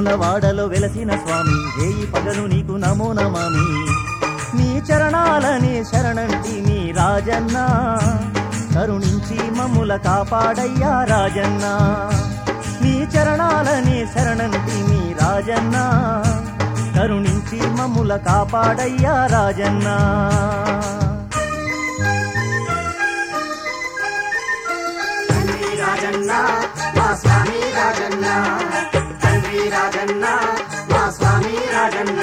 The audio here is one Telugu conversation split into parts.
వేముల వాడలో వెలసిన స్వామి వేయి పగలు నీకు నమో నమామి నీ చరణాలనే శరణంటి మీ రాజన్న కరుణించి మమ్ముల కాపాడయ్యా రాజన్న నీ చరణాలనే శరణంటి మీ రాజన్న కరుణించి మమ్ముల కాపాడయ్యా రాజన్న తండ్రి రాజన్న మా స్వామి రాజన్న తండ్రి రాజన్న మా స్వామి రాజన్న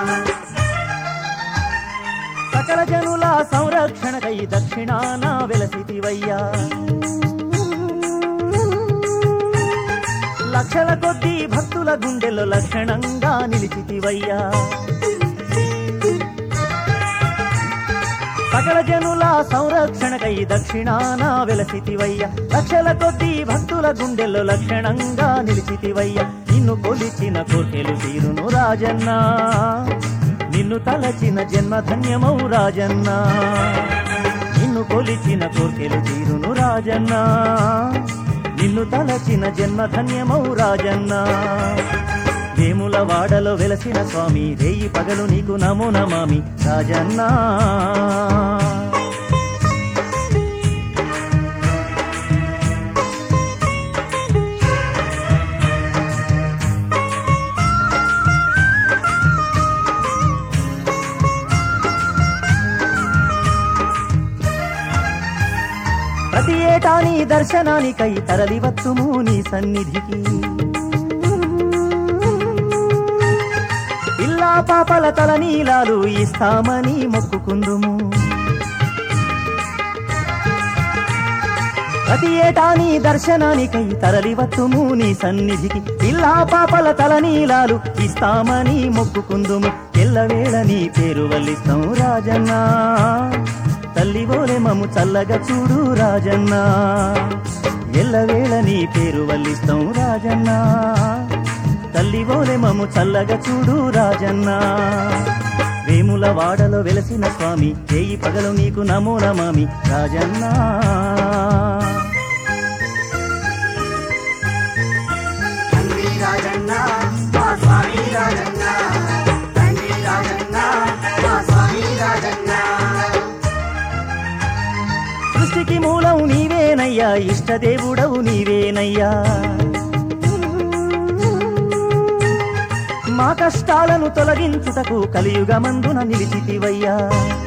సకల జనుల సంరక్షణకై దక్షిణాన వెలసితివయ్యా లక్షల కొద్దీ భక్తుల గుండెల్లో లక్షణంగా నిలిచితివయ్యా సకల జనుల సంరక్షణకై దక్షిణాన వెలసితివయ్యా లక్షల కొద్దీ భక్తుల గుండెల్లో లక్షణంగా నిలిచితివయ్యా నిన్ను కొలిచిన కోర్కెలు తీరును రాజన్నా నిన్ను తలచిన జన్మ ధన్యమౌ రాజన్నా నిన్ను కొలిచిన కోర్కెలు తీరును రాజన్నా నిన్ను తలచిన జన్మ ధన్యమౌ రాజన్నా వేముల వాడలో వెలసిన స్వామి రేయి పగలు నీకు నమో నమామి రాజన్నా ప్రతి ఏటా నీ దర్శనానికై తరలివచ్చుము నీ సన్నిధికి ఇల్లా పాపల తల నీలాలు ఇస్తామని మొక్కుకుందుము ప్రతి ఏటా నీ దర్శనానికై తరలివచ్చుము నీ సన్నిధికి ఇల్లా పాపల తల నీలాలు ఇస్తామని మొక్కుకుందుము ఎల్లవేళ నీ పేరు వల్లిస్తాం రాజన్నా తల్లి ఓలే మము చల్లగా చూడు రాజన్నా ఎల్లవేళ నీ పేరు వల్లిస్తాం రాజన్నా తల్లి ఓలే మము చల్లగా చూడు రాజన్నా వేముల వాడలో వెలసిన స్వామి చేయి పగలు నీకు నమో నమామి రాజన్నా తండ్రి రాజన్న మా స్వామి రాజన్న తండ్రి రాజన్న మా స్వామి రాజన్న సృష్టికి మూలం నీవేనయ్యా ఇష్టదేవుడవు నీవేనయ్యా మా కష్టాలను తొలగించుటకు కలియుగమందున నిలిచితివయ్యా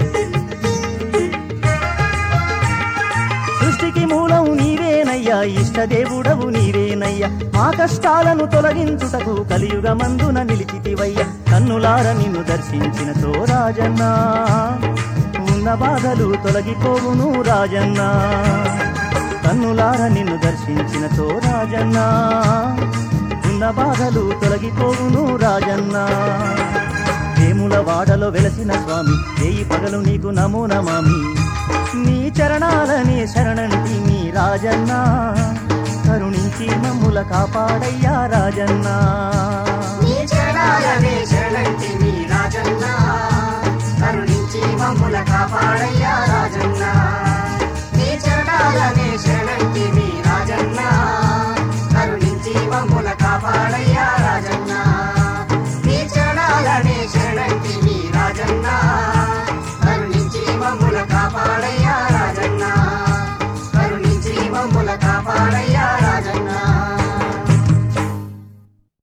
సృష్టికి మూలం నీవేనయ్యా ఇష్టదేవుడవు నీవేనయ్యా మా కష్టాలను తొలగించుటకు కలియుగమందున నిలిచితివయ్యా కన్నులార నిన్ను దర్శించిన రాజన్నా ఉన్న బాధలు తొలగిపోవును రాజన్నా కన్నులార నిన్ను దర్శించిన రాజన్నా ఉన్న బాధలు తొలగిపోవును రాజన్నా వేముల వాడలో వెలసిన స్వామి వేయి పగలు నీకు నమో నమామి నీ చరణాలనే శరణంటి మీ రాజన్నా కరుణించి మమ్ముల కాపాడయ్యా రాజన్నా నీ చరణాలనే శరణంటి మీ రాజన్న కరుణించి మమ్ముల కాపాడయ్యా రాజన్న నీ చరణాలనే శరణంటి మీ రాజన్న కరుణించి మమ్ముల కాపాడయ్యా